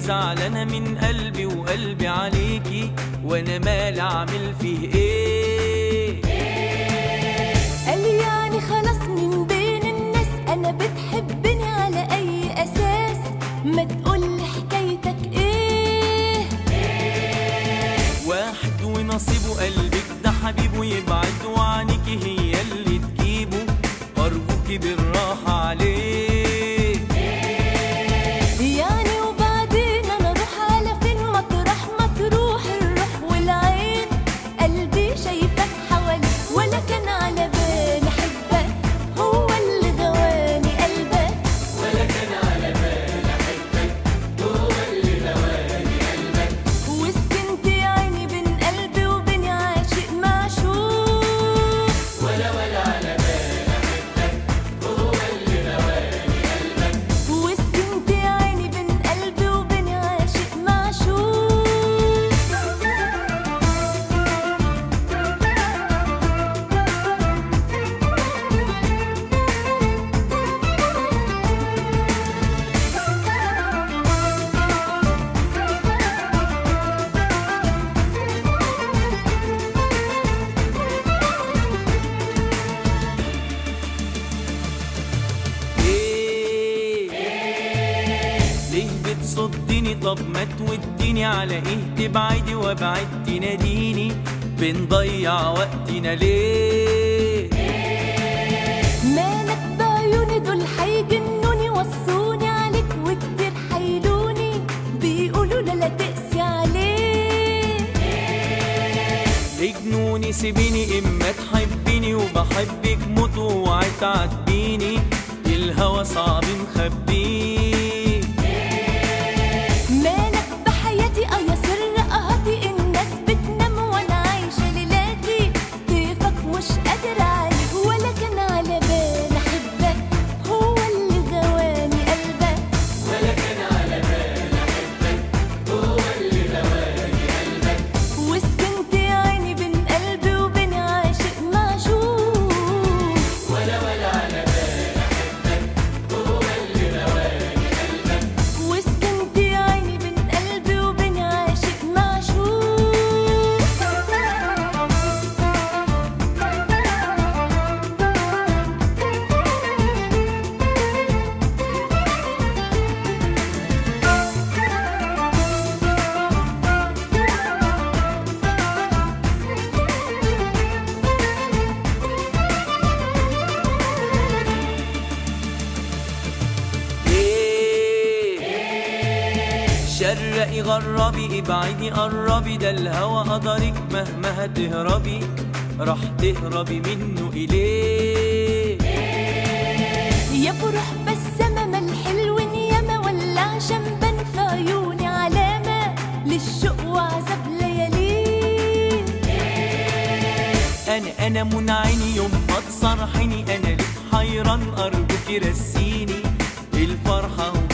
زعلانة من قلبي وقلبي عليكي وانا مال اعمل فيه ايه قال يعني خلاص من بين الناس انا بتحبني على اي اساس ما تقولي حكايتك ايه واحد ونصيبه قلبك ده حبيبه يبعد وعنيكي هي اللي تجيبه ارجوكي بالراحة عليه يعني وبعدين انا اروح على فين مطرح ما تروح الروح والعين قلبي شايفك حوالي ولا كان على بالي احبك هو اللي غواني قلبك وسكنت يا عيني بين قلبي وبين عاشق معشوق وسكنت يا عيني بين قلبي وبين عاشق معشوق ايه ليه بتصدني طب ما توديني على ايه تبعدي وابعد تناديني بنضيع وقتنا ليه مالك بعيوني دول حيجنوني وصوني عليك وكتير حيلوني بيقولوا لا لا تقسي عليه اجنوني سيبيني اما تحبيني وبحبك موت واوعي تعاتبيني الهوى صعب نخبيه مالك بحياتي اه يا سر قهطي الناس بتنام وانا عايشه ليلاتي كيفك مش قادره عليه ولا كان على بالي احبك هو اللي غواني قلبك وسكنت يا عيني بين قلبي وبين عاشق معشوق وسكنت يا عيني بين قلبي وبين عاشق معشوق ايه شرقي غربي ابعدي قربي ده الهوى قدرك مهما هتهربي راح تهربي منه اليه يا فرح بسمة ما الحلو ياما ولا عشان بان في عيوني علامة للشوق وعذاب لياليه انا انا منعيني يوم ما تصرحيني انا ليك حيران ارجوك رسيني الفرحه